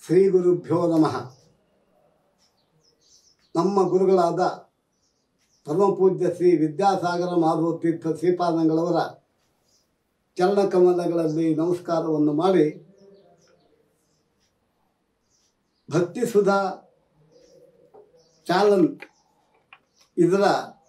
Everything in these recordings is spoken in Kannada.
ಶ್ರೀ ಗುರುಭ್ಯೋ ನಮಃ ನಮ್ಮ ಗುರುಗಳಾದ ಪರಮಪೂಜ್ಯ ಶ್ರೀ ವಿದ್ಯಾಸಾಗರ ಮಾಧವ ತೀರ್ಥ ಶ್ರೀಪಾದಂಗಳವರ ಚರಣಕಮಲಗಳಲ್ಲಿ ನಮಸ್ಕಾರವನ್ನು ಮಾಡಿ ಭಕ್ತಿ ಸುಧಾ ಚಾಲನ್ ಇದರ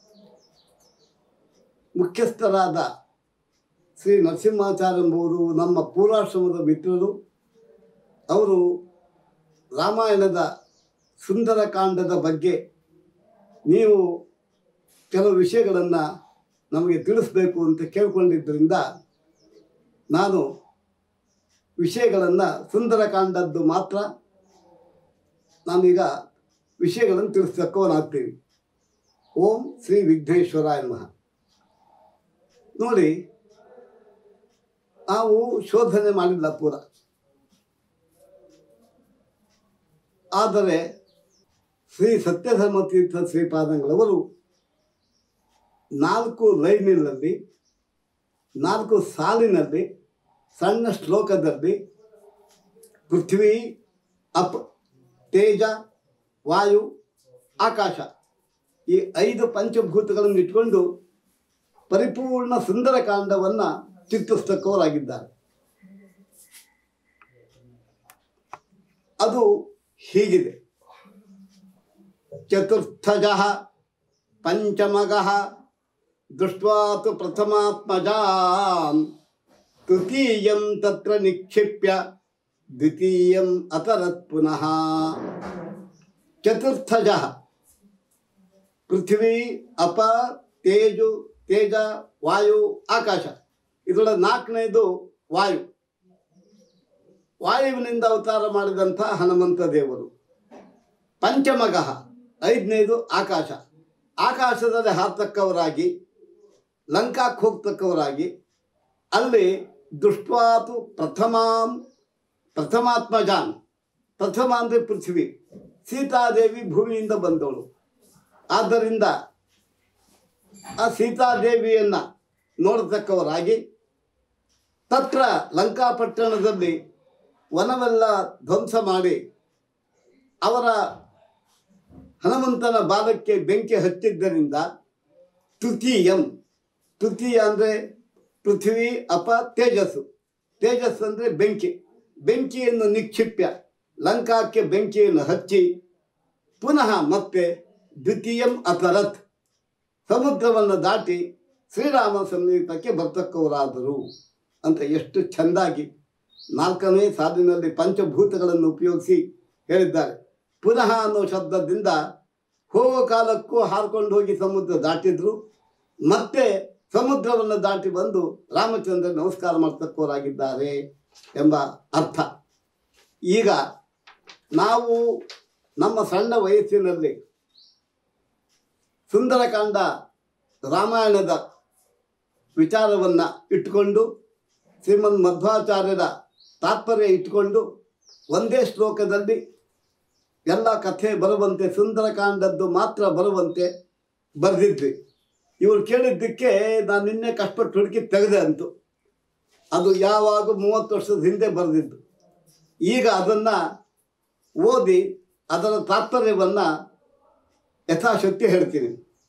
ಮುಖ್ಯಸ್ಥರಾದ ಶ್ರೀ ನರಸಿಂಹಾಚಾರ್ಯಂಬುವರು ನಮ್ಮ ಪೂರ್ವಾಶ್ರಮದ ಮಿತ್ರರು ಅವರು ರಾಮಾಯಣದ ಸುಂದರಕಾಂಡದ ಬಗ್ಗೆ ನೀವು ಕೆಲವು ವಿಷಯಗಳನ್ನು ನಮಗೆ ತಿಳಿಸ್ಬೇಕು ಅಂತ ಕೇಳ್ಕೊಂಡಿದ್ದರಿಂದ ನಾನು ವಿಷಯಗಳನ್ನು ಸುಂದರಕಾಂಡದ್ದು ಮಾತ್ರ ನಾನೀಗ ವಿಷಯಗಳನ್ನು ತಿಳಿಸ್ತಕ್ಕವನಾಗ್ತೀವಿ ಓಂ ಶ್ರೀ ವಿಘ್ನೇಶ್ವರಾಯ ನಮಃ ನೋಡಿ ನಾವು ಶೋಧನೆ ಮಾಡಿಲ್ಲ ಪೂರ ಆದರೆ ಶ್ರೀ ಸತ್ಯಧರ್ಮ ತೀರ್ಥ ಶ್ರೀಪಾದಂಗಳವರು ನಾಲ್ಕು ಲೈನಿನಲ್ಲಿ ನಾಲ್ಕು ಸಾಲಿನಲ್ಲಿ ಸಣ್ಣ ಶ್ಲೋಕದಲ್ಲಿ ಪೃಥ್ವಿ ಅಪ್ ತೇಜ ವಾಯು ಆಕಾಶ ಈ ಐದು ಪಂಚಭೂತಗಳನ್ನು ಇಟ್ಕೊಂಡು ಪರಿಪೂರ್ಣ ಸುಂದರಕಾಂಡವನ್ನು ಚಿತ್ರಿಸ್ತಕ್ಕವರಾಗಿದ್ದಾರೆ ಅದು ಹೀಗಿದೆ ಚತುರ್ಥಜ ಪಂಚಮಗ ದೃಷ್ಟ್ವಾತು ಪ್ರಥಮಾತ್ಮಜಾಂ ತೃತೀಯಂ ತತ್ರ ನಿಕ್ಷಿಪ್ಯ ದ್ವಿತೀಯಂ ಅತರತ್ ಪುನಃ ಚತುರ್ಥಜ ಪೃಥ್ವಿ ಅಪ ತೇಜು ತೇಜ ವಾಯು ಆಕಾಶ ಇದರೊಳಗೆ ನಾಲ್ಕನೇದು ವಾಯು ವಾಯುವಿನಿಂದ ಅವತಾರ ಮಾಡಿದಂಥ ಹನುಮಂತ ದೇವರು ಪಂಚಮಗ ಐದನೇದು ಆಕಾಶ ಆಕಾಶದಲ್ಲಿ ಹಾರ್ತಕ್ಕವರಾಗಿ ಲಂಕಾಕ್ಕೆ ಹೋಗ್ತಕ್ಕವರಾಗಿ ಅಲ್ಲಿ ದುಷ್ಟ್ವಾತು ಪ್ರಥಮಾಂ ಪ್ರಥಮಾತ್ಮಜಾನ್ ಪ್ರಥಮ ಅಂದರೆ ಪೃಥ್ವಿ ಸೀತಾದೇವಿ ಭೂಮಿಯಿಂದ ಬಂದವಳು ಆದ್ದರಿಂದ ಆ ಸೀತಾದೇವಿಯನ್ನು ನೋಡತಕ್ಕವರಾಗಿ ತತ್ರ ಲಂಕಾಪಟ್ಟಣದಲ್ಲಿ ವನವೆಲ್ಲ ಧ್ವಂಸ ಮಾಡಿ ಅವರ ಹನುಮಂತನ ಬಾಲಕ್ಕೆ ಬೆಂಕಿ ಹಚ್ಚಿದ್ದರಿಂದ ತೃತೀಯಂ ತೃತೀಯ ಅಂದರೆ ಪೃಥ್ವಿ ಅಪ ತೇಜಸ್ಸು ತೇಜಸ್ಸು ಅಂದರೆ ಬೆಂಕಿ ಬೆಂಕಿಯನ್ನು ನಿಕ್ಷಿಪ್ಯ ಲಂಕಾಕ್ಕೆ ಬೆಂಕಿಯನ್ನು ಹಚ್ಚಿ ಪುನಃ ಮತ್ತೆ ದ್ವಿತೀಯಂ ಅತರತ್ ಸಮುದ್ರವನ್ನು ದಾಟಿ ಶ್ರೀರಾಮ ಸಮೀಪಕ್ಕೆ ಬರ್ತಕ್ಕವರಾದರು ಅಂತ ಎಷ್ಟು ಚೆಂದಾಗಿ ನಾಲ್ಕನೇ ಸಾಲಿನಲ್ಲಿ ಪಂಚಭೂತಗಳನ್ನು ಉಪಯೋಗಿಸಿ ಹೇಳಿದ್ದಾರೆ ಪುನಃ ಅನ್ನೋ ಶಬ್ದದಿಂದ ಹೋಗೋ ಕಾಲಕ್ಕೂ ಹಾರ್ಕೊಂಡು ಹೋಗಿ ಸಮುದ್ರ ದಾಟಿದ್ರು ಮತ್ತೆ ಸಮುದ್ರವನ್ನು ದಾಟಿ ಬಂದು ರಾಮಚಂದ್ರ ನಮಸ್ಕಾರ ಮಾಡ್ತಕ್ಕವರಾಗಿದ್ದಾರೆ ಎಂಬ ಅರ್ಥ ಈಗ ನಾವು ನಮ್ಮ ಸಣ್ಣ ವಯಸ್ಸಿನಲ್ಲಿ ಸುಂದರಕಾಂಡ ರಾಮಾಯಣದ ವಿಚಾರವನ್ನು ಇಟ್ಟುಕೊಂಡು ಶ್ರೀಮನ್ ಮಧ್ವಾಚಾರ್ಯರ ತಾತ್ಪರ್ಯ ಇಟ್ಕೊಂಡು ಒಂದೇ ಶ್ಲೋಕದಲ್ಲಿ ಎಲ್ಲ ಕಥೆ ಬರುವಂತೆ ಸುಂದರಕಾಂಡದ್ದು ಮಾತ್ರ ಬರುವಂತೆ ಬರೆದಿದ್ವಿ ಇವರು ಕೇಳಿದ್ದಕ್ಕೆ ನಾನು ನಿನ್ನೆ ಕಷ್ಟಪಟ್ಟು ಹುಡುಕಿ ತೆಗೆದೆ ಅಂತು ಅದು ಯಾವಾಗ ಮೂವತ್ತು ವರ್ಷದ ಹಿಂದೆ ಬರೆದಿದ್ದು ಈಗ ಅದನ್ನು ಓದಿ ಅದರ ತಾತ್ಪರ್ಯವನ್ನು ಯಥಾಶಕ್ತಿ ಹೇಳ್ತೀನಿ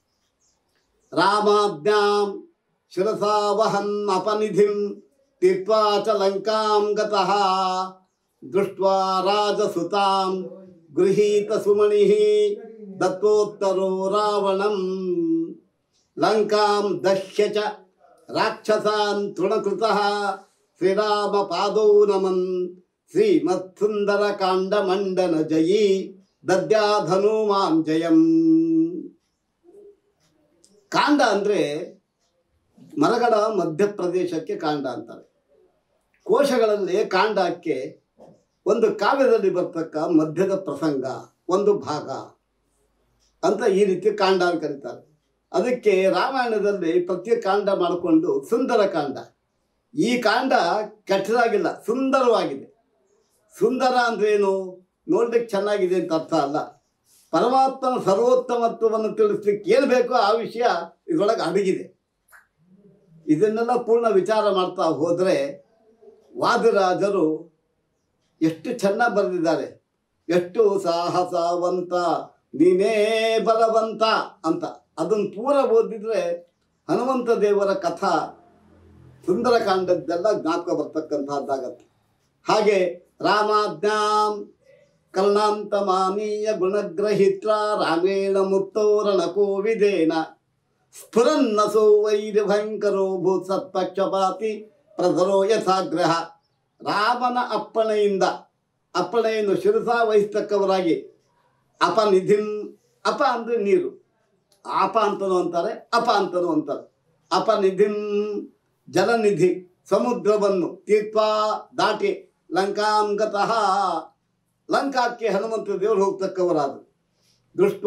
ರಾಮಾಜ್ಞಾಂ ಶಿರಸಾ ವಹನ್ ಅಪನಿಧಿಂ ತೀರ್ತ್ವಾ ಚ ಲಂಕಾಂ ಗತಃ ದೃಷ್ಟ್ವಾ ರಾಜಸುತಾಂ ಗೃಹೀತ ಸುಮಣಿ ದತ್ತೋತ್ತರೋ ರಾವಣಂ ಲಂಕಾಂ ದಹ್ಯ ಚ ರಾಕ್ಷಸಾನ್ ತೃಣಕೃತಃ ಶ್ರೀರಾಮ ಪಾದೌ ನಮನ್ ಶ್ರೀಮತ್ಸುಂದರ ಕಾಂಡ ಮಂಡನ ಜಯಿ ದದ್ಯಾಧನು ಮಾಂ ಜಯಂ ಕಾಂಡ ಅಂದರೆ ಮರಗಳ ಮಧ್ಯಪ್ರದೇಶಕ್ಕೆ ಕಾಂಡ ಅಂತಾರೆ ಕೋಶಗಳಲ್ಲಿ ಕಾಂಡಕ್ಕೆ ಒಂದು ಕಾವ್ಯದಲ್ಲಿ ಬರ್ತಕ್ಕ ಮಧ್ಯದ ಪ್ರಸಂಗ ಒಂದು ಭಾಗ ಅಂತ ಈ ರೀತಿ ಕಾಂಡ ಅಂತ ಕರೀತಾರೆ ಅದಕ್ಕೆ ರಾಮಾಯಣದಲ್ಲಿ ಪ್ರತಿ ಕಾಂಡ ಮಾಡಿಕೊಂಡು ಸುಂದರ ಕಾಂಡ ಈ ಕಾಂಡ ಕೆಟ್ಟದಾಗಿಲ್ಲ ಸುಂದರವಾಗಿದೆ ಸುಂದರ ಅಂದ್ರೇನು ನೋಡ್ಲಿಕ್ಕೆ ಚೆನ್ನಾಗಿದೆ ಅಂತ ಅರ್ಥ ಅಲ್ಲ ಪರಮಾತ್ಮನ ಸರ್ವೋತ್ತಮತ್ವವನ್ನು ತಿಳಿಸ್ಲಿಕ್ಕೆ ಏನು ಬೇಕೋ ಆ ವಿಷಯ ಇದರೊಳಗೆ ಅಡಗಿದೆ ಇದನ್ನೆಲ್ಲ ಪೂರ್ಣ ವಿಚಾರ ಮಾಡ್ತಾ ಹೋದರೆ ವಾದಿರಾಜರು ಎಷ್ಟು ಚೆನ್ನಾಗಿ ಬರೆದಿದ್ದಾರೆ ಎಷ್ಟು ಸಾಹಸವಂತ ನೀನೇ ಬಲವಂತ ಅಂತ ಅದನ್ನು ಪೂರ ಓದಿದ್ರೆ ಹನುಮಂತ ದೇವರ ಕಥಾ ಸುಂದರಕಾಂಡದ್ದೆಲ್ಲ ಜ್ಞಾಪಕ ಬರ್ತಕ್ಕಂಥದ್ದಾಗತ್ತೆ ಹಾಗೆ ರಾಮಾಜ್ಞಾಂ ಕರ್ಣಾಂತಮಾನೀಯ ಗುಣಗ್ರಹಿತ್ರ ರಾಮೇಣ ಮುಕ್ತೋರಣ ಕೋವಿದೇನ ಸ್ಫುರನ್ನಸೋ ವೈರ್ಯ ಭಯಂಕರೋ ಭೂತ್ ಸತ್ಪಕ್ಷಪಾತಿ ಪ್ರಧರೋ ಯಥಾಗ್ರಹ ರಾಮನ ಅಪ್ಪಣೆಯಿಂದ ಅಪ್ಪಣೆಯನ್ನು ಶಿರಸ ವಹಿಸ್ತಕ್ಕವರಾಗಿ ಅಪನಿಧಿಂ ಅಪ ಅಂದರೆ ನೀರು ಆಪ ಅಂತನೂ ಅಂತಾರೆ ಅಪ ಅಂತನೂ ಅಂತಾರೆ ಅಪನಿಧಿಂ ಜಲನಿಧಿ ಸಮುದ್ರವನ್ನು ತೀರ್ಥ ದಾಟಿ ಲಂಕಾಂ ಗತಃ ಲಂಕಾಕ್ಕೆ ಹನುಮಂತ ದೇವರು ಹೋಗ್ತಕ್ಕವರಾದರು ದೃಷ್ಟ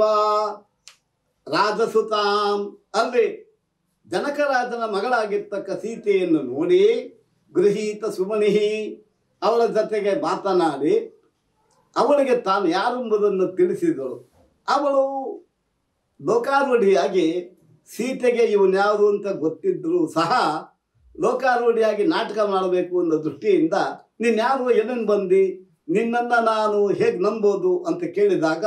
ರಾಜಸುತಾಂ ಅಲ್ಲಿ ಜನಕರಾಜನ ಮಗಳಾಗಿರ್ತಕ್ಕ ಸೀತೆಯನ್ನು ನೋಡಿ ಗೃಹೀತ ಸುಮಣಿಹಿ ಅವಳ ಜೊತೆಗೆ ಮಾತನಾಡಿ ಅವಳಿಗೆ ತಾನು ಯಾರೆಂಬುದನ್ನು ತಿಳಿಸಿದಳು ಅವಳು ಲೋಕಾರೂಢಿಯಾಗಿ ಸೀತೆಗೆ ಇವನ್ಯಾವುದು ಅಂತ ಗೊತ್ತಿದ್ದರೂ ಸಹ ಲೋಕಾರೂಢಿಯಾಗಿ ನಾಟಕ ಮಾಡಬೇಕು ಅನ್ನೋ ದೃಷ್ಟಿಯಿಂದ ನೀನು ಯಾರು ಏನೇನು ಬಂದು ನಿನ್ನನ್ನು ನಾನು ಹೇಗೆ ನಂಬೋದು ಅಂತ ಕೇಳಿದಾಗ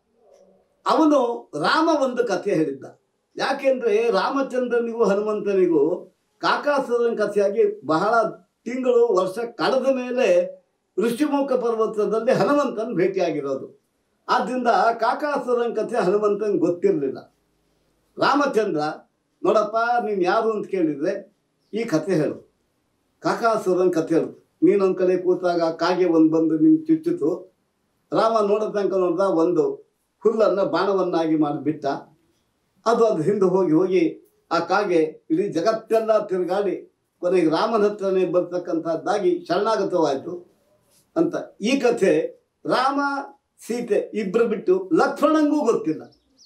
ಅವನು ರಾಮ ಒಂದು ಕಥೆ ಹೇಳಿದ್ದ ಯಾಕೆಂದರೆ ರಾಮಚಂದ್ರನಿಗೂ ಹನುಮಂತನಿಗೂ ಕಾಕಾಸುರನ ಕಥೆಯಾಗಿ ಬಹಳ ತಿಂಗಳು ವರ್ಷ ಕಳೆದ ಮೇಲೆ ಋಷಿಮುಖ ಪರ್ವತದಲ್ಲಿ ಹನುಮಂತನ ಭೇಟಿಯಾಗಿರೋದು ಆದ್ದರಿಂದ ಕಾಕಾಸುರನ ಕಥೆ ಹನುಮಂತನಿಗೆ ಗೊತ್ತಿರಲಿಲ್ಲ ರಾಮಚಂದ್ರ ನೋಡಪ್ಪ ನೀನು ಯಾರು ಅಂತ ಕೇಳಿದರೆ ಈ ಕಥೆ ಹೇಳು ಕಾಕಾಸುರನ ಕಥೆ ಹೇಳು ನೀನೊಂದು ಕಡೆ ಕೂತಾಗ ಕಾಗೆ ಒಂದು ಬಂದು ನಿಂಗೆ ಚುಚ್ಚಿತು ರಾಮ ನೋಡೋ ತನಕ ನೋಡ್ದ ಒಂದು ಹುಲ್ಲನ್ನು ಬಾಣವನ್ನಾಗಿ ಮಾಡಿಬಿಟ್ಟ ಅದು ಅದು ಹಿಂದೆ ಹೋಗಿ ಹೋಗಿ ಆ ಕಾಗೆ ಇಡೀ ಜಗತ್ತೆಲ್ಲ ತಿರುಗಾಡಿ ಕೊನೆಗೆ ರಾಮನ ಹತ್ರನೇ ಬರ್ತಕ್ಕಂಥದ್ದಾಗಿ ಶರಣಾಗತವಾಯಿತು ಅಂತ ಈ ಕಥೆ ರಾಮ ಸೀತೆ ಇಬ್ಬರು ಬಿಟ್ಟು ಲಕ್ಷ್ಮಣಂಗೂ ಗೊತ್ತಿಲ್ಲ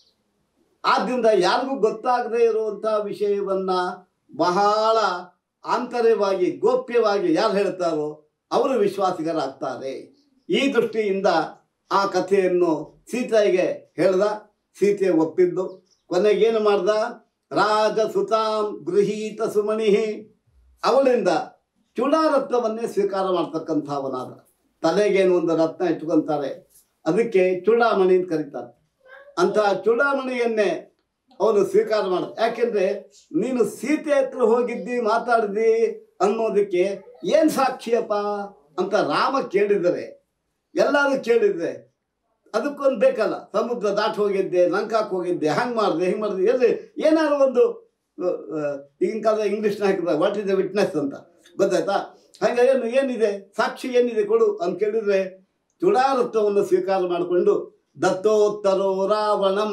ಆದ್ದರಿಂದ ಯಾರಿಗೂ ಗೊತ್ತಾಗದೇ ಇರುವಂಥ ವಿಷಯವನ್ನ ಬಹಳ ಆಂತರ್ಯವಾಗಿ ಗೋಪ್ಯವಾಗಿ ಯಾರು ಹೇಳ್ತಾರೋ ಅವರು ವಿಶ್ವಾಸಿಗರಾಗ್ತಾರೆ ಈ ದೃಷ್ಟಿಯಿಂದ ಆ ಕಥೆಯನ್ನು ಸೀತೆಗೆ ಹೇಳ್ದ ಸೀತೆ ಒಪ್ಪಿದ್ದು ಕೊನೆಗೇನು ಮಾಡ್ದ ರಾಜ ಸುತಾಂ ಗೃಹೀತ ಸುಮಣಿ ಅವಳಿಂದ ಚೂಡಾರತ್ನವನ್ನೇ ಸ್ವೀಕಾರ ಮಾಡ್ತಕ್ಕಂಥವನಾದ ತಲೆಗೇನು ಒಂದು ರತ್ನ ಇಟ್ಕೊಂತಾರೆ ಅದಕ್ಕೆ ಚೂಡಾಮಣಿ ಅಂತ ಕರೀತಾರೆ ಅಂತಹ ಚೂಡಾಮಣಿಯನ್ನೇ ಅವನು ಸ್ವೀಕಾರ ಮಾಡ ಯಾಕೆಂದ್ರೆ ನೀನು ಸೀತೆ ಹತ್ರ ಹೋಗಿದ್ದಿ ಮಾತಾಡಿದಿ ಅನ್ನೋದಕ್ಕೆ ಏನು ಸಾಕ್ಷಿಯಪ್ಪ ಅಂತ ರಾಮ ಕೇಳಿದರೆ ಎಲ್ಲರೂ ಕೇಳಿದ್ರೆ ಅದಕ್ಕೊಂದು ಬೇಕಲ್ಲ ಸಮುದ್ರ ದಾಟಿ ಹೋಗಿದ್ದೆ ಲಂಕಾಕ್ಕೆ ಹೋಗಿದ್ದೆ ಹಂಗೆ ಮಾಡಿದೆ ಹಿಂಗೆ ಮಾಡಿದೆ ಎಲ್ಲಿ ಏನಾದ್ರು ಒಂದು ಅಹ್, ಅಹ್, ಈಗಿನ ಕಾಲದ ಇಂಗ್ಲೀಷ್ನ ಹಾಕಿದ್ರೆ ವಾಟ್ ಇಸ್ ದ ವಿಟ್ನೆಸ್ ಅಂತ ಗೊತ್ತಾಯ್ತಾ ಹಾಗೆ ಏನು ಏನಿದೆ ಸಾಕ್ಷಿ ಏನಿದೆ ಕೊಡು ಅಂತ ಕೇಳಿದ್ರೆ ಚುಡಾರತ್ವವನ್ನು ಸ್ವೀಕಾರ ಮಾಡಿಕೊಂಡು ದತ್ತೋತ್ತರೋ ರಾವಣಂ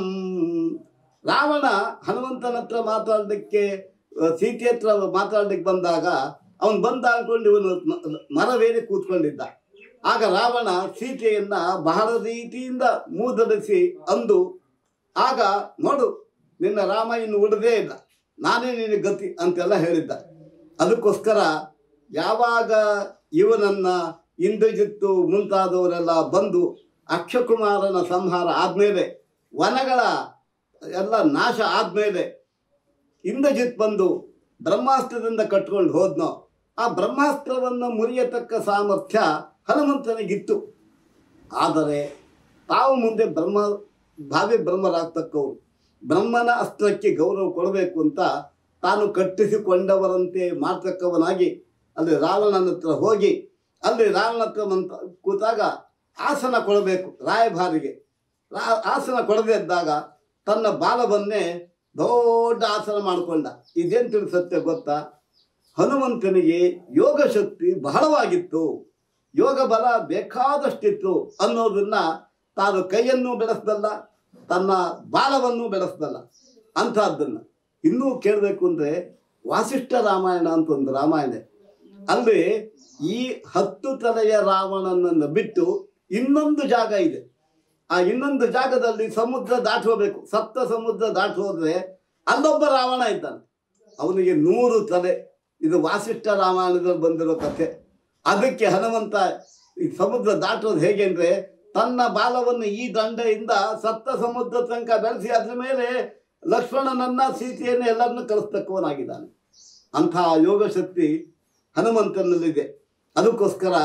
ರಾವಣ ಹನುಮಂತನ ಹತ್ರ ಮಾತಾಡಲಿಕ್ಕೆ ಅಹ್, ಸೀತೆ ಹತ್ರ ಮಾತಾಡ್ಲಿಕ್ಕೆ ಬಂದಾಗ ಅವನು ಬಂದ ಅನ್ಕೊಂಡು ಇವನು ಮ- ಮರವೇರಿ ಕೂತ್ಕೊಂಡಿದ್ದ ಆಗ ರಾವಣ ಸೀತೆಯನ್ನ ಬಹಳ ರೀತಿಯಿಂದ ಮೂದಲಿಸಿ ಅಂದು ಆಗ ನೋಡು ನಿನ್ನ ರಾಮ ಇನ್ನು ಉಳಿದೇ ಇಲ್ಲ ನಾನೇ ನಿನಗೆ ಗತಿ ಅಂತೆಲ್ಲ ಹೇಳಿದ್ದ ಅದಕ್ಕೋಸ್ಕರ ಯಾವಾಗ ಇವನನ್ನ ಇಂದ್ರಜಿತ್ತು ಮುಂತಾದವರೆಲ್ಲ ಬಂದು ಅಕ್ಷಕುಮಾರನ ಸಂಹಾರ ಆದಮೇಲೆ ವನಗಳ ಎಲ್ಲ ನಾಶ ಆದಮೇಲೆ ಇಂದ್ರಜಿತ್ ಬಂದು ಬ್ರಹ್ಮಾಸ್ತ್ರದಿಂದ ಕಟ್ಕೊಂಡು ಹೋದ್ನೋ ಆ ಬ್ರಹ್ಮಾಸ್ತ್ರವನ್ನು ಮುರಿಯತಕ್ಕ ಸಾಮರ್ಥ್ಯ ಹನುಮಂತನಿಗಿತ್ತು ಆದರೆ ತಾವು ಮುಂದೆ ಬ್ರಹ್ಮ ಭಾವಿ ಬ್ರಹ್ಮರಾಗ್ತಕ್ಕವರು ಬ್ರಹ್ಮನ ಅಸ್ತ್ರಕ್ಕೆ ಗೌರವ ಕೊಡಬೇಕು ಅಂತ ತಾನು ಕಟ್ಟಿಸಿಕೊಂಡವರಂತೆ ಮಾಡ್ತಕ್ಕವನಾಗಿ ಅಲ್ಲಿ ರಾವಣನ ಹತ್ರ ಹೋಗಿ ಅಲ್ಲಿ ರಾವಣ ಹತ್ರ ಮಂತ ಕೂತಾಗ ಆಸನ ಕೊಡಬೇಕು ರಾಯಭಾರಿಗೆ ರಾ- ಆಸನ ಕೊಡದೇ ಇದ್ದಾಗ ತನ್ನ ಬಾಲವನ್ನೇ ದೊಡ್ಡ ಆಸನ ಮಾಡಿಕೊಂಡ ಇದೇನು ತಿಳಿಸುತ್ತೆ ಗೊತ್ತಾ ಹನುಮಂತನಿಗೆ ಯೋಗ ಶಕ್ತಿ ಬಹಳವಾಗಿತ್ತು ಯೋಗ ಬಲ ಬೇಕಾದಷ್ಟಿತ್ತು ಅನ್ನೋದನ್ನ ತಾನು ಕೈಯನ್ನು ಬೆಳೆಸ್ದಲ್ಲ ತನ್ನ ಬಾಲವನ್ನು ಬೆಳೆಸ್ದಲ್ಲ ಅಂಥದ್ದನ್ನು ಇನ್ನೂ ಕೇಳಬೇಕು ಅಂದರೆ ವಾಸಿಷ್ಠ ರಾಮಾಯಣ ಅಂತ ಒಂದು ರಾಮಾಯಣ ಅಲ್ಲಿ ಈ ಹತ್ತು ತಲೆಯ ರಾವಣನನ್ನು ಬಿಟ್ಟು ಇನ್ನೊಂದು ಜಾಗ ಇದೆ ಆ ಇನ್ನೊಂದು ಜಾಗದಲ್ಲಿ ಸಮುದ್ರ ದಾಟಿ ಹೋಗ್ಬೇಕು ಸಪ್ತ ಸಮುದ್ರ ದಾಟಿ ಹೋದ್ರೆ ಅಲ್ಲೊಬ್ಬ ರಾವಣ ಇದ್ದಾನೆ ಅವನಿಗೆ ನೂರು ತಲೆ ಇದು ವಾಸಿಷ್ಠ ರಾಮಾಯಣದಲ್ಲಿ ಬಂದಿರೋ ಕಥೆ ಅದಕ್ಕೆ ಹನುಮಂತ ಈ ಸಮುದ್ರ ದಾಟೋದು ಹೇಗೆ ಅಂದರೆ ತನ್ನ ಬಾಲವನ್ನು ಈ ದಂಡೆಯಿಂದ ಸಪ್ತ ಸಮುದ್ರ ತನಕ ಬೆಳೆಸಿ ಅದ್ರ ಮೇಲೆ ಲಕ್ಷ್ಮಣನನ್ನ ಸೀತೆಯನ್ನು ಎಲ್ಲರನ್ನು ಕಳಿಸ್ತಕ್ಕವನಾಗಿದ್ದಾನೆ ಅಂತಹ ಯೋಗ ಶಕ್ತಿ ಹನುಮಂತನಲ್ಲಿದೆ ಅದಕ್ಕೋಸ್ಕರ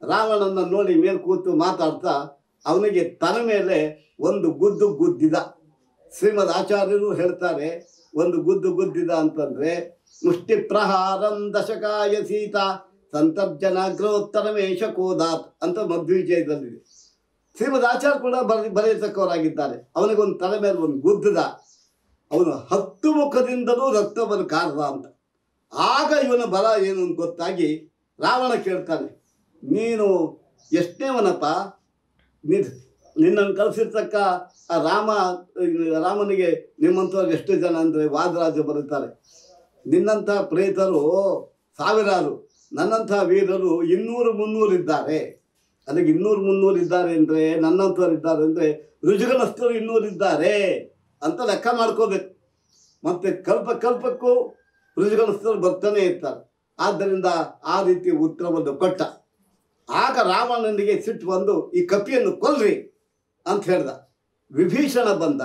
ರಾವಣನ ನೋಡಿ ಮೇಲೆ ಕೂತು ಮಾತಾಡ್ತಾ ಅವನಿಗೆ ತಲೆ ಮೇಲೆ ಒಂದು ಗುದ್ದು ಗುದ್ದಿದ ಶ್ರೀಮದ್ ಆಚಾರ್ಯರು ಹೇಳ್ತಾರೆ ಒಂದು ಗುದ್ದು ಗುದ್ದಿದ ಅಂತಂದ್ರೆ ಮುಷ್ಟಿ ಪ್ರಹಾರಂ ದಶಕಾಯ ಸೀತಾ ಸಂತರ್ಜನಾಗ್ರೋತ್ತರಮೇಶ ಕೋದಾತ್ ಅಂತ ಮಧ್ವಿಜಯದಲ್ಲಿದೆ ಶ್ರೀಮದ್ ಆಚಾರ್ಯ ಕೂಡ ಬರೆ ಬರೆಯತಕ್ಕವರಾಗಿದ್ದಾರೆ ಅವನಿಗೊಂದು ತಲೆ ಮೇಲೆ ಒಂದು ಗುದ್ದದ ಅವನು ಹತ್ತು ಮುಖದಿಂದಲೂ ರಕ್ತವನ್ನು ಕಾರದ ಅಂತ ಆಗ ಇವನ ಬಲ ಏನು ಅಂತ ಗೊತ್ತಾಗಿ ರಾವಣ ಕೇಳ್ತಾನೆ ನೀನು ಎಷ್ಟನೇವನಪ್ಪ ನೀ ನಿನ್ನನ್ನು ಕಳಿಸಿರ್ತಕ್ಕ ಆ ರಾಮ ರಾಮನಿಗೆ ನಿಮ್ಮಂಥವ್ರು ಎಷ್ಟು ಜನ ಅಂದರೆ ವಾದರಾಜ ಬರುತ್ತಾರೆ ನಿನ್ನಂಥ ಪ್ರೇತರು ಸಾವಿರಾರು ನನ್ನಂಥ ವೀರರು ಇನ್ನೂರು ಮುನ್ನೂರು ಇದ್ದಾರೆ ಅದಕ್ಕೆ ಇನ್ನೂರು ಮುನ್ನೂರು ಇದ್ದಾರೆ ಅಂದರೆ ನನ್ನಂಥವ್ರು ಇದ್ದಾರೆ ಅಂದರೆ ರುಜುಗನಸ್ಥರು ಇನ್ನೂರು ಇದ್ದಾರೆ ಅಂತ ಲೆಕ್ಕ ಮಾಡ್ಕೋಬೇಕು ಮತ್ತೆ ಕಲ್ಪ ಕಲ್ಪಕ್ಕೂ ರುಜುಗನಸ್ಥರು ಬರ್ತಾನೆ ಇರ್ತಾರೆ ಆದ್ದರಿಂದ ಆ ರೀತಿ ಉತ್ತರವನ್ನು ಕೊಟ್ಟ ಆಗ ರಾವಣನಿಗೆ ಸಿಟ್ಟು ಬಂದು ಈ ಕಪಿಯನ್ನು ಕೊಲ್ರಿ ಅಂತ ಹೇಳ್ದ ವಿಭೀಷಣ ಬಂದ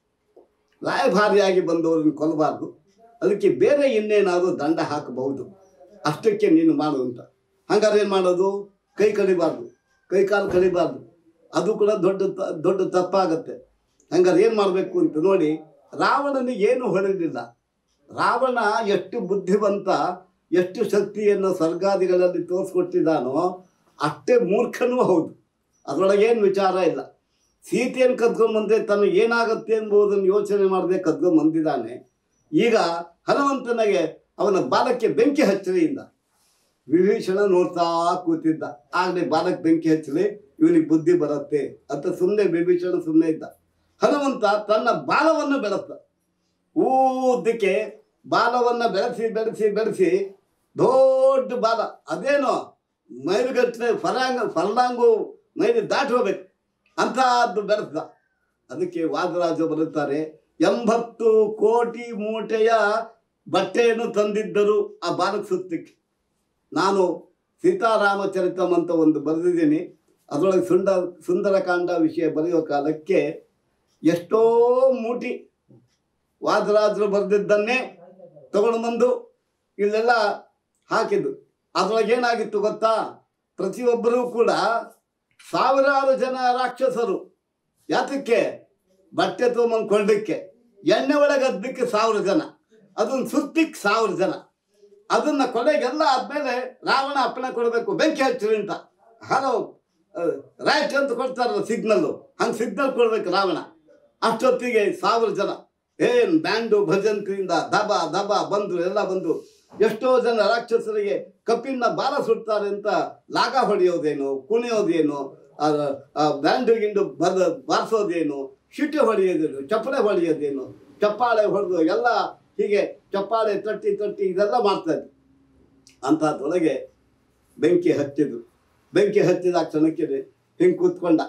ರಾಯಭಾರಿಯಾಗಿ ಬಂದವರನ್ನು ಕೊಲ್ಲಬಾರ್ದು ಅದಕ್ಕೆ ಬೇರೆ ಇನ್ನೇನಾದರೂ ದಂಡ ಹಾಕಬಹುದು ಅಷ್ಟಕ್ಕೆ ನೀನು ಮಾಡು ಅಂತ ಹಂಗಾರೆ ಏನು ಮಾಡೋದು ಕೈ ಕಡಿಬಾರ್ದು ಕೈ ಕಾಲು ಕಡಿಬಾರ್ದು ಅದು ಕೂಡ ದೊಡ್ಡ ತ- ದೊಡ್ಡ ತಪ್ಪಾಗತ್ತೆ ಹಂಗಾರೆ ಏನು ಮಾಡಬೇಕು ಅಂತ ನೋಡಿ ರಾವಣನಿಗೆ ಏನು ಹೊಡೆದಿಲ್ಲ ರಾವಣ ಎಷ್ಟು ಬುದ್ಧಿವಂತ ಎಷ್ಟು ಶಕ್ತಿಯನ್ನು ಸ್ವರ್ಗಾದಿಗಳಲ್ಲಿ ತೋರಿಸ್ಕೊಟ್ಟಿದ್ದಾನೋ ಅಷ್ಟೇ ಮೂರ್ಖನೂ ಹೌದು ಅದರೊಳಗೇನು ವಿಚಾರ ಇಲ್ಲ ಸೀತೆಯನ್ನು ಕದ್ಕೊಂಡು ಬಂದರೆ ತನಗೆ ಏನಾಗುತ್ತೆ ಎಂಬುದನ್ನು ಯೋಚನೆ ಮಾಡದೆ ಕದ್ಕೊಂಡು ಬಂದಿದ್ದಾನೆ ಈಗ ಹನುಮಂತನಿಗೆ ಅವನ ಬಾಲಕ್ಕೆ ಬೆಂಕಿ ಹಚ್ಚಲಿಯಿಂದ ವಿಭೀಷಣ ನೋಡ್ತಾ ಕೂತಿದ್ದ ಆಗಲೇ ಬಾಲಕ್ಕೆ ಬೆಂಕಿ ಹಚ್ಚಲಿ ಇವನಿಗೆ ಬುದ್ಧಿ ಬರುತ್ತೆ ಅಂತ ಸುಮ್ಮನೆ ವಿಭೀಷಣ ಸುಮ್ಮನೆ ಇದ್ದ ಹನುಮಂತ ತನ್ನ ಬಾಲವನ್ನು ಬೆಳೆಸ್ದ ಊದಕ್ಕೆ ಬಾಲವನ್ನು ಬೆಳೆಸಿ ಬೆಳೆಸಿ ಬೆಳೆಸಿ ದೊಡ್ಡ ಬಾಲ ಅದೇನೋ ಮೈಲುಗಟ್ಟಲೆ ಫಲಾಂಗ ಫಲಾಂಗು ಮೈಲಿ ದಾಟಿ ಹೋಗ್ಬೇಕು ಅಂತಹದ್ದು ಬೆಳೆಸ್ದ ಅದಕ್ಕೆ ವಾದರಾಜ ಬರುತ್ತಾರೆ ಎಂಬತ್ತು ಕೋಟಿ ಮೂಟೆಯ ಬಟ್ಟೆಯನ್ನು ತಂದಿದ್ದರು ಆ ಬಾಲಕ ಸುತ್ತಕ್ಕೆ ನಾನು ಸೀತಾರಾಮಚರಿತಂ ಅಂತ ಒಂದು ಬರೆದಿದ್ದೀನಿ ಅದರೊಳಗೆ ಸುಂದ ಸುಂದರಕಾಂಡ ವಿಷಯ ಬರೆಯೋ ಕಾಲಕ್ಕೆ ಎಷ್ಟೋ ಮೂಟಿ ವಾದರಾಜರು ಬರೆದಿದ್ದನ್ನೇ ತಗೊಂಡು ಬಂದು ಇಲ್ಲೆಲ್ಲ ಹಾಕಿದ್ದು ಅದರೊಳಗೆ ಏನಾಗಿತ್ತು ಗೊತ್ತಾ ಪ್ರತಿಯೊಬ್ಬರೂ ಕೂಡ ಸಾವಿರಾರು ಜನ ರಾಕ್ಷಸರು ಯಾತಕ್ಕೆ ಬಟ್ಟೆ ತೊಗೊಂಬಂದು ಕೊಳ್ಳಿಕ್ಕೆ ಎಣ್ಣೆ ಒಳಗೆ ಅದ್ದಕ್ಕೆ ಸಾವಿರ ಜನ ಅದನ್ನ ಸುತ್ತಿಕ್ಕೆ ಸಾವಿರ ಜನ ಅದನ್ನ ಕೊನೆಗೆಲ್ಲ ಆದ್ಮೇಲೆ ರಾವಣ ಅಪ್ಪಣೆ ಕೊಡಬೇಕು ಬೆಂಕಿ ಹಚ್ಚಿರಿ ಅಂತ ಹಲೋ ರೈಟ್ ಅಂತ ಕೊಡ್ತಾರಲ್ಲ ಸಿಗ್ನಲ್ಲು ಹಂಗೆ ಸಿಗ್ನಲ್ ಕೊಡ್ಬೇಕು ರಾವಣ ಅಷ್ಟೊತ್ತಿಗೆ ಸಾವಿರ ಜನ ಏನ್ ಬ್ಯಾಂಡು ಭಜಂತ್ರಿಯಿಂದ ದಬ ದಬ ಬಂದು ಎಲ್ಲ ಬಂದು ಎಷ್ಟೋ ಜನ ರಾಕ್ಷಸರಿಗೆ ಕಪ್ಪಿನ ಬಾಲ ಸುಡ್ತಾರೆ ಅಂತ ಲಾಗ ಹೊಡೆಯೋದೇನು ಕುಣಿಯೋದೇನು ಆ ಆ ಬ್ಯಾಂಡು ಗಿಂಡು ಬದ ಬಾರಿಸೋದೇನು ಶಿಟಿ ಹೊಡೆಯೋದೇನು ಚಪ್ಪಳೆ ಹೊಡೆಯೋದೇನು ಚಪ್ಪಾಳೆ ಹೊಡೆದು ಎಲ್ಲ ಹೀಗೆ ಚಪ್ಪಾಳೆ ತಟ್ಟಿ ತಟ್ಟಿ ಇದೆಲ್ಲ ಮಾಡ್ತಾ ಇದ್ರು ಅಂಥದ್ರೊಳಗೆ ಬೆಂಕಿ ಹಚ್ಚಿದ್ರು ಬೆಂಕಿ ಹಚ್ಚಿದ ಕ್ಷಣಕ್ಕೆ ಹಿಂಗೆ ಕೂತ್ಕೊಂಡ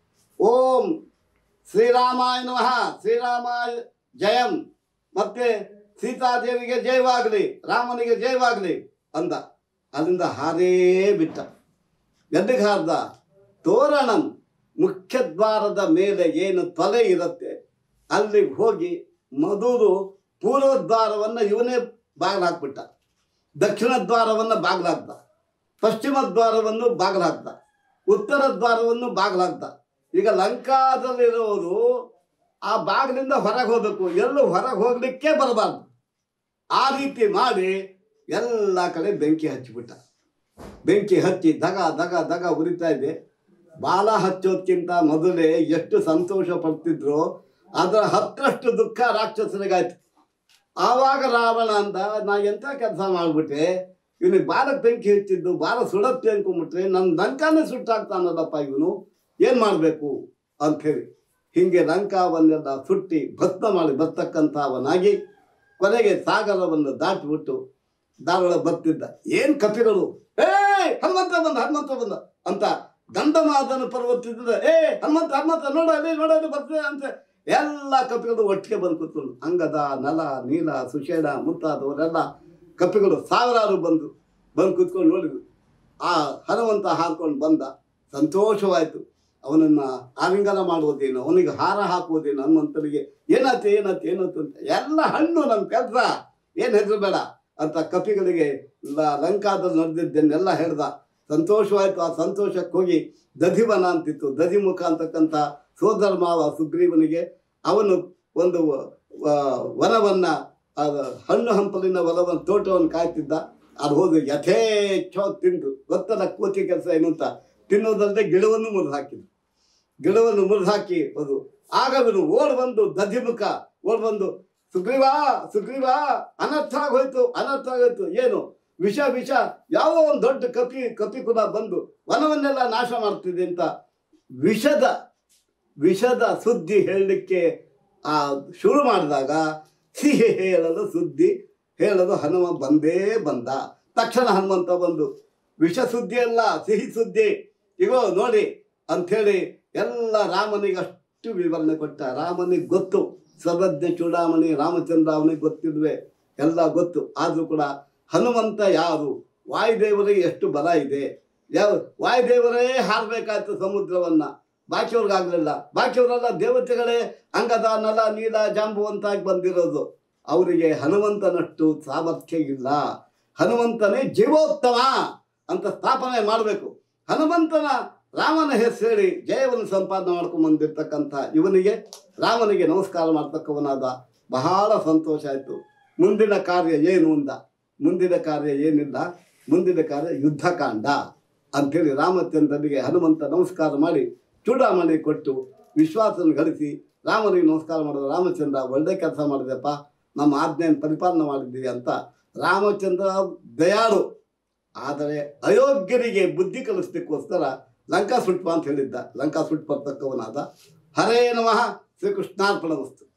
ಓಂ ಶ್ರೀರಾಮಾಯ ನಮಃ ಶ್ರೀರಾಮ ಜಯಂ ಮತ್ತೆ ಸೀತಾದೇವಿಗೆ ಜಯವಾಗಲಿ ರಾಮನಿಗೆ ಜಯವಾಗಲಿ ಅಂದ ಅಲ್ಲಿಂದ ಹಾರೇ ಬಿಟ್ಟ ಎಲ್ಲಿಗೆ ಹಾರ್ದ ತೋರಣಂ ಮುಖ್ಯ ದ್ವಾರದ ಮೇಲೆ ಏನು ತಲೆ ಇರುತ್ತೆ ಅಲ್ಲಿಗೆ ಹೋಗಿ ಮಧುರು ಪೂರ್ವ ದ್ವಾರವನ್ನು ಇವನೇ ಬಾಗಿಲಾಕ್ಬಿಟ್ಟ ದಕ್ಷಿಣ ದ್ವಾರವನ್ನು ಬಾಗಿಲಾಕ್ದ ಪಶ್ಚಿಮ ದ್ವಾರವನ್ನು ಬಾಗಿಲಾಕ್ದ ಉತ್ತರ ದ್ವಾರವನ್ನು ಬಾಗಿಲಾಕ್ದ ಈಗ ಲಂಕಾದಲ್ಲಿರೋರು ಆ ಬಾಗಿಲಿಂದ ಹೊರಗೆ ಹೋಗ್ಬೇಕು ಎಲ್ಲೂ ಹೊರಗೆ ಹೋಗ್ಲಿಕ್ಕೆ ಬರಬಾರ್ದು ಆ ರೀತಿ ಮಾಡಿ ಎಲ್ಲ ಕಡೆ ಬೆಂಕಿ ಹಚ್ಚಿಬಿಟ್ಟ ಬೆಂಕಿ ಹಚ್ಚಿ ದಗ ದಗ ದಗ ಉರಿತಾ ಇದೆ ಬಾಲ ಹಚ್ಚೋದ್ಕಿಂತ ಮೊದಲೇ ಎಷ್ಟು ಸಂತೋಷ ಪಡ್ತಿದ್ರು ಅದರ ಹತ್ತರಷ್ಟು ದುಃಖ ರಾಕ್ಷಸರಿಗಾಯ್ತು ಆವಾಗ ರಾವಣ ಅಂದ ನಾ ಎಂಥ ಕೆಲಸ ಮಾಡಿಬಿಟ್ಟೆ ಇವನಿಗೆ ಬಾಲಕ್ಕೆ ಬೆಂಕಿ ಹಚ್ಚಿದ್ದು ಬಾಲ ಸುಡತ್ತೆ ಅನ್ಕೊಂಬಿಟ್ರೆ ನನ್ನ ಲಂಕಾನೇ ಸುಟ್ಟಾಗ್ತಾನಲ್ಲಪ್ಪ ಇವನು ಏನು ಮಾಡಬೇಕು ಅಂಥೇಳಿ ಹೀಗೆ ಲಂಕಾವನ್ನೆಲ್ಲ ಸುಟ್ಟಿ ಭಸ್ಮ ಮಾಡಿ ಬರ್ತಕ್ಕಂಥವನಾಗಿ ಕೊನೆಗೆ ಸಾಗರವನ್ನು ದಾಟಿಬಿಟ್ಟು ಧಾರವಾಡ ಬರ್ತಿದ್ದ ಏನು ಕಪಿಗಳು ಏ ಹನುಮಂತ ಬಂದ ಹನುಮಂತ ಬಂದ ಅಂತ ಗಂಧಮಾದನ ಪರ್ವತದಿಂದ ಏ ಹನುಮಂತ ಹನುಮಂತ ನೋಡ ಅಲ್ಲಿ ನೋಡ ಅಲ್ಲಿ ಬರ್ತದೆ ಅಂತ ಎಲ್ಲ ಕಪಿಗಳು ಒಟ್ಟಿಗೆ ಬಂದು ಕೂತ್ಕೊಂಡು ಅಂಗದ ನಲ ನೀಲ ಸುಷೇಣ ಮುಂತಾದವರೆಲ್ಲ ಕಪಿಗಳು ಸಾವಿರಾರು ಬಂದು ಬಂದು ಕೂತ್ಕೊಂಡು ನೋಡಿದ್ರು ಆ ಹನುಮಂತ ಹಾಕೊಂಡು ಬಂದ ಸಂತೋಷವಾಯಿತು ಅವನನ್ನು ಆಲಿಂಗನ ಮಾಡುವುದೇನು ಅವನಿಗೆ ಹಾರ ಹಾಕುವುದೇನು ಹನುಮಂತನಿಗೆ ಏನಾಯ್ತು ಏನಾಯ್ತು ಏನಾಯ್ತು ಅಂತ ಎಲ್ಲ ಹಣ್ಣು ನಮ್ಮ ಕೆಲಸ ಏನು ಹೆದರಬೇಡ ಅಂತ ಕಪಿಗಳಿಗೆ ಲ- ಲಂಕಾದಲ್ಲಿ ನಡೆದಿದ್ದನ್ನೆಲ್ಲ ಹೇಳ್ದ ಸಂತೋಷವಾಯಿತು ಆ ಸಂತೋಷಕ್ಕೆ ಹೋಗಿ ದಧಿವನ ಅಂತಿತ್ತು ದಧಿಮುಖ ಅಂತಕ್ಕಂಥ ಸೋದರ ಮಾವ ಸುಗ್ರೀವನಿಗೆ ಅವನು ಒಂದು ಆ, ವನವನ್ನ ಆ, ಹಣ್ಣು ಹಂಪಲಿನ ವನವನ್ನು ತೋಟವನ್ನು ಕಾಯ್ತಿದ್ದ ಅದು ಹೋಗಿ ಯಥೇಚ್ಛ ತಿಂದು ಗೊತ್ತಲ್ಲ ಕೋತಿ ಕೆಲಸ ಏನು ಅಂತ ತಿನ್ನೋದಲ್ಲದೆ ಗಿಡವನ್ನು ಮುರಿದು ಹಾಕಿದ್ರು ಗಿಡವನ್ನು ಮುರಿದು ಹಾಕಿ ಅದು ಆಗ ಅವನು ಓಡ್ ಬಂದು ದಧಿಮುಖ ಓಡ್ ಬಂದು ಸುಗ್ರೀವ ಸುಗ್ರೀವ ಅನರ್ಥ ಆಗೋಯ್ತು ಅನರ್ಥ ಆಗೋಯ್ತು ಏನು ವಿಷ ವಿಷ ಯಾವ ಒಂದು ದೊಡ್ಡ ಕಪಿ ಕಪಿ ಕೂಡ ಬಂದು ವನವನ್ನೆಲ್ಲ ನಾಶ ಮಾಡ್ತಿದೆ ಅಂತ ವಿಷದ ವಿಷದ ಸುದ್ದಿ ಹೇಳಲಿಕ್ಕೆ ಆ ಶುರು ಮಾಡಿದಾಗ ಸಿಹಿ ಹೇಳಲು ಸುದ್ದಿ ಹೇಳಲು ಹನುಮ ಬಂದೇ ಬಂದ ತಕ್ಷಣ ಹನುಮಂತ ಬಂದು ವಿಷ ಸುದ್ದಿ ಅಲ್ಲ ಸಿಹಿ ಸುದ್ದಿ ಇಗೋ ನೋಡಿ ಅಂಥೇಳಿ ಎಲ್ಲ ರಾಮನಿಗೆ ಅಷ್ಟು ವಿವರಣೆ ಕೊಟ್ಟ ರಾಮನಿಗೆ ಗೊತ್ತು ಸರ್ವಜ್ಞ ಚೂಡಾಮಣಿ ರಾಮಚಂದ್ರ ಅವನಿಗೆ ಗೊತ್ತಿದ್ವೆ ಎಲ್ಲ ಗೊತ್ತು ಆದರೂ ಕೂಡ ಹನುಮಂತ ಯಾರು ವಾಯುದೇವರಿಗೆ ಎಷ್ಟು ಬಲ ಇದೆ ಯಾವ ವಾಯುದೇವರೇ ಹಾರಬೇಕಾಯ್ತು ಸಮುದ್ರವನ್ನ ಬಾಕಿಯವ್ರಿಗಾಗಲಿಲ್ಲ ಬಾಕಿಯವರೆಲ್ಲ ದೇವತೆಗಳೇ ಅಂಗದ ನಲ ನೀಲ ಜಾಂಬುವಂತಾಗಿ ಬಂದಿರೋದು ಅವರಿಗೆ ಹನುಮಂತನಷ್ಟು ಸಾಮರ್ಥ್ಯ ಇಲ್ಲ ಹನುಮಂತನೇ ಜೀವೋತ್ತಮ ಅಂತ ಸ್ಥಾಪನೆ ಮಾಡಬೇಕು ಹನುಮಂತನ ರಾಮನ ಹೆಸರು ಹೇಳಿ ಜಯವನ್ನು ಸಂಪಾದನೆ ಮಾಡ್ಕೊಂಡು ಬಂದಿರ್ತಕ್ಕಂಥ ಇವನಿಗೆ ರಾಮನಿಗೆ ನಮಸ್ಕಾರ ಮಾಡ್ತಕ್ಕವನಾದ ಬಹಳ ಸಂತೋಷ ಆಯಿತು ಮುಂದಿನ ಕಾರ್ಯ ಏನು ಅಂದ ಮುಂದಿನ ಕಾರ್ಯ ಏನಿಲ್ಲ ಮುಂದಿನ ಕಾರ್ಯ ಯುದ್ಧಕಾಂಡ ಅಂಥೇಳಿ ರಾಮಚಂದ್ರನಿಗೆ ಹನುಮಂತ ನಮಸ್ಕಾರ ಮಾಡಿ ಚೂಡಾಮಣಿ ಕೊಟ್ಟು ವಿಶ್ವಾಸವನ್ನು ಗಳಿಸಿ ರಾಮನಿಗೆ ನಮಸ್ಕಾರ ಮಾಡಿದ ರಾಮಚಂದ್ರ ಒಳ್ಳೆ ಕೆಲಸ ಮಾಡಿದೆಪ್ಪ ನಮ್ಮ ಆಜ್ಞೆಯನ್ನು ಪರಿಪಾಲನೆ ಮಾಡಿದ್ದೀವಿ ಅಂತ ರಾಮಚಂದ್ರ ದಯಾಳು ಆದರೆ ಅಯೋಗ್ಯರಿಗೆ ಬುದ್ಧಿ ಕಲಿಸ್ಲಿಕ್ಕೋಸ್ಕರ ಲಂಕಾ ಸುಟ್ಪ ಅಂತ ಹೇಳಿದ್ದ ಲಂಕಾ ಸುಟ್ ಬರ್ತಕ್ಕವನಾದ ಹರೇ ನಮಃ ಶ್ರೀಕೃಷ್ಣಾರ್ಪಣ ವಸ್ತು